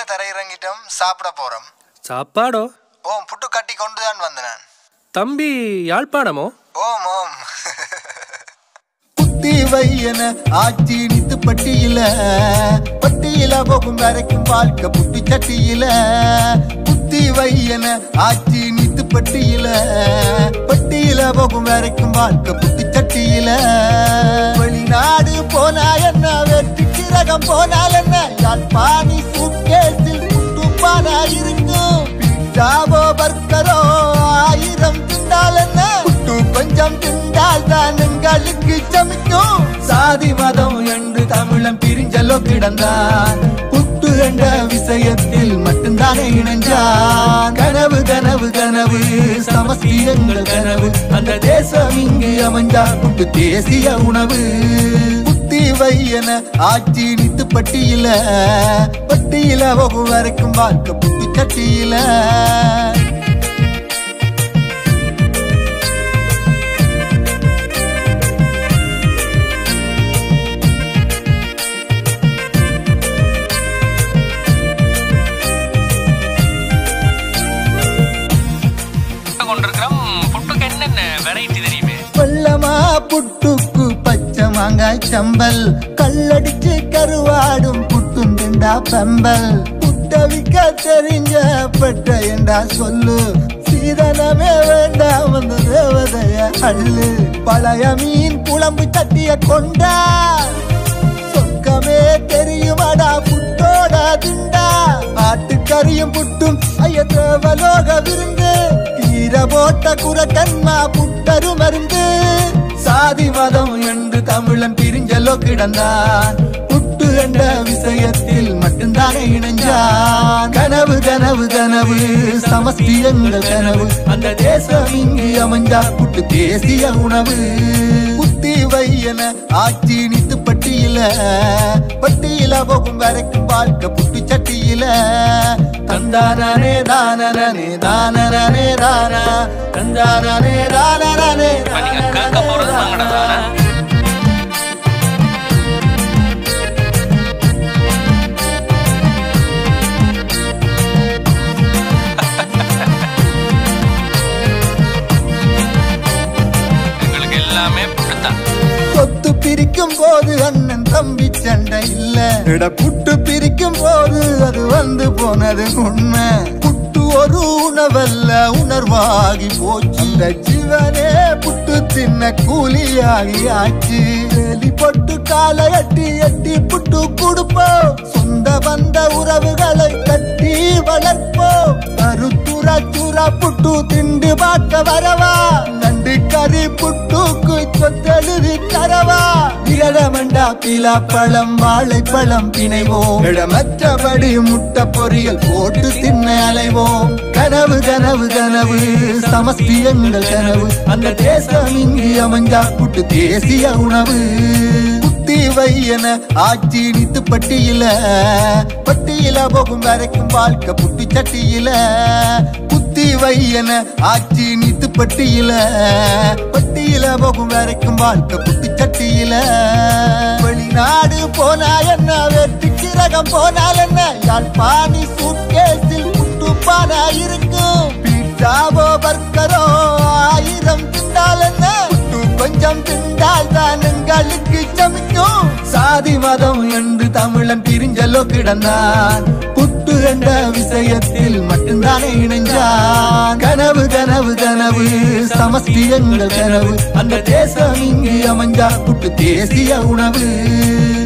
கீழே தர இறங்கிட்டோம் சாப்பிட போறோம் சாப்பாடோ ஓ புட்டு கட்டி கொண்டு தான் வந்தேன் நான். தம்பி யாழ்ப்பாணமோ ஓம் ஓம் புத்தி வையன ஆட்சி நித்து பட்டியில பட்டியில போகும் வரைக்கும் வாழ்க்கை புட்டி சட்டியில புத்தி வையன ஆட்சி நித்து பட்டியில பட்டியில போகும் வரைக்கும் வாழ்க்கை புட்டி சட்டியில வெளிநாடு போனா என்ன வெற்றி கிரகம் போனால் என்ன யாழ்ப்பாணி சூட்கேஸில் குட்டுப்பானா இருக்கும் பிச்சாவோ பர்கரோ ஆயிரம் திண்டால் என்ன புட்டு கொஞ்சம் திண்டால் தான் எங்களுக்கு சமைக்கும் சாதி மதம் என்று தமிழன் பிரிஞ்சலோ கிடந்தான் புட்டு என்ற விஷயத்தில் மட்டும்தானே இணைஞ்சான் கனவு கனவு கனவு சமஸ்தி எங்கள் கனவு அந்த தேசம் இங்கு அமைஞ்சா புட்டு தேசிய உணவு புத்தி வையன ஆட்சி நித்து பட்டியில பட்டியில போகும் வரைக்கும் வாழ்க்கை புத்தி சட்டியில கொண்டிருக்கிறோம் புட்டுக்கு என்னென்ன வெரைட்டி தெரியுமே வெள்ளமா புட்டுக்கு பச்சை மாங்காய் சம்பல் கல்லடிச்சு கருவாடும் புட்டும் திண்டா பம்பல் புட்ட விக்க தெரிஞ்ச பட்ட என்றா சொல்லு சீதனமே வேண்டாம் அந்த தேவதைய அள்ளு பழைய மீன் குழம்பு தட்டிய கொண்டா சொக்கமே தெரியுமாடா புட்டோட திண்டா ஆட்டுக்கறியும் புட்டும் ஐய தேவலோக விருந்து கீரை போட்ட குரக்கன்மா புட்டரு மருந்து சாதி மதம் என்று தமிழன் பிரிஞ்சலோ கிடந்தான் புட்டு என்ற விஷயத்தில் மட்டும்தானே இணைஞ்சான் கனவு கனவு கனவு சமஸ்தி எங்கள் கனவு அந்த தேசம் இங்கு அமைஞ்சா புட்டு தேசிய உணவு புத்தி வையன ஆட்சி நித்து பட்டியில பட்டியில போகும் வரைக்கும் வாழ்க்கை புட்டி சட்டியில தந்தானே தானனே தானனே தானா தந்தானே தானனே இப்ப நீங்க கேட்க போறது மங்களதானா? எங்களுக்கு எல்லாமே புட்டுத்தான் சொத்து பிரிக்கும் போது அண்ணன் தம்பி சண்டை இல்ல இட புட்டு பிரிக்கும் போது அது வந்து போனது உண்மை புட்டு ஒரு உணவல்ல உணர்வாகி போச்சு அந்த ஜீவனே புட்டு தின்ன கூலியாகி ஆச்சு வேலி பொட்டு காலை எட்டி எட்டி புட்டு கொடுப்போம் சொந்த வந்த உறவுகளை கட்டி வளர்ப்போம் கருத்துர சுர புட்டு திண்டு பார்க்க வரவா நண்டு கறி புட்டுக்கு சொத்தெழுதி தரவா விரதமண்டா பிலா பழம் வாழைப்பழம் பிணைவோம் இடமற்றபடி முட்டை பொரியல் போட்டு தின்ன அலைவோம் கனவு கனவு கனவு சமஸ்தி எங்கள் கனவு அந்த தேசம் இங்கு அமைஞ்சா புட்டு தேசிய உணவு புத்தி வையன ஆட்சி நித்து பட்டியில பட்டியில போகும் வரைக்கும் வாழ்க்கை புட்டி சட்டியில புத்தி வையன ஆட்சி நித்து பட்டியில பட்டியில போகும் வரைக்கும் வாழ்க்கை புட்டி சட்டியில வெளிநாடு போனா என்ன வெற்றி கிரகம் போனால் என்ன யாழ்ப்பாணி சூட்கேஸில் புட்டுப்பானா இருக்கும் பீட்சாவோ பர்கரோ ஆயிரம் திண்டால் என்ன புட்டு கொஞ்சம் திண்டால் தான் எங்களுக்கு சமைக்கும் சாதி மதம் என்று தமிழன் பிரிஞ்சலோ கிடந்தான் புட்டு என்ற விஷயத்தில் மட்டும்தானே இணைஞ்சான் கனவு கனவு கனவு சமஸ்தி எங்கள் கனவு அந்த தேசம் இங்கு அமைஞ்சா புட்டு தேசிய உணவு